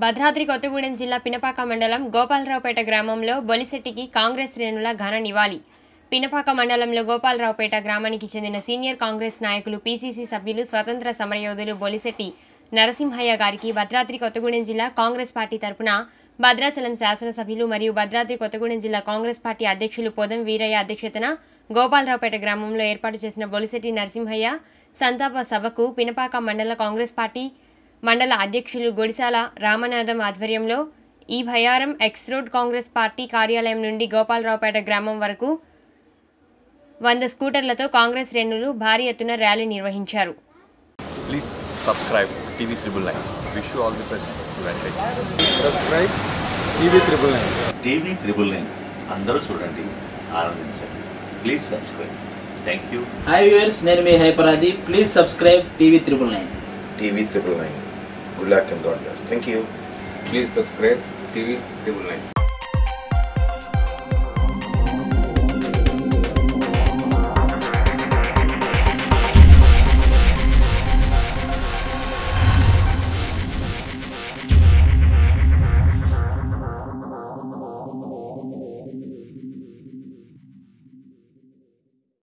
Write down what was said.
భద్రాద్రి కొత్తగూడెం జిల్లా పినపాక మండలం గోపాలరావుపేట గ్రామంలో బొలిశెట్టికి కాంగ్రెస్ శ్రేణుల ఘన నివాళి పినపాక మండలంలో గోపాలరావుపేట గ్రామానికి చెందిన సీనియర్ కాంగ్రెస్ నాయకులు పీసీసీ సభ్యులు స్వతంత్ర సమరయోధులు బొలిశెట్టి నరసింహయ్య గారికి భద్రాద్రి కొత్తగూడెం జిల్లా కాంగ్రెస్ పార్టీ తరపున భద్రాచలం శాసనసభ్యులు మరియు భద్రాద్రి కొత్తగూడెం జిల్లా కాంగ్రెస్ పార్టీ అధ్యక్షులు పొదం వీరయ్య అధ్యక్షతన గోపాలరావుపేట గ్రామంలో ఏర్పాటు చేసిన బొలిశెట్టి నరసింహయ్య సంతాప సభకు పినపాక మండల కాంగ్రెస్ పార్టీ మండల అధ్యక్షులు గొడిసాల రామనాథం ఆధ్వర్యంలో ఈ Bhayaram X road Congress party కార్యాలయం నుండి గోపాలరావుపేట గ్రామం వరకు వంద స్కూటర్లతో కాంగ్రెస్ శ్రేణులు భారీ ఎత్తున ర్యాలీ నిర్వహించారు Please subscribe TV Triple Nine. Wish you all the best. Venkat. Subscribe TV triple nine TV triple nine అందరూ చూడండి ఆనందించండి please subscribe thank you hi viewers నేను మీ హైపరాది please subscribe TV triple nine TV triple nine. Good luck and God bless. Thank you. Please subscribe TV triple nine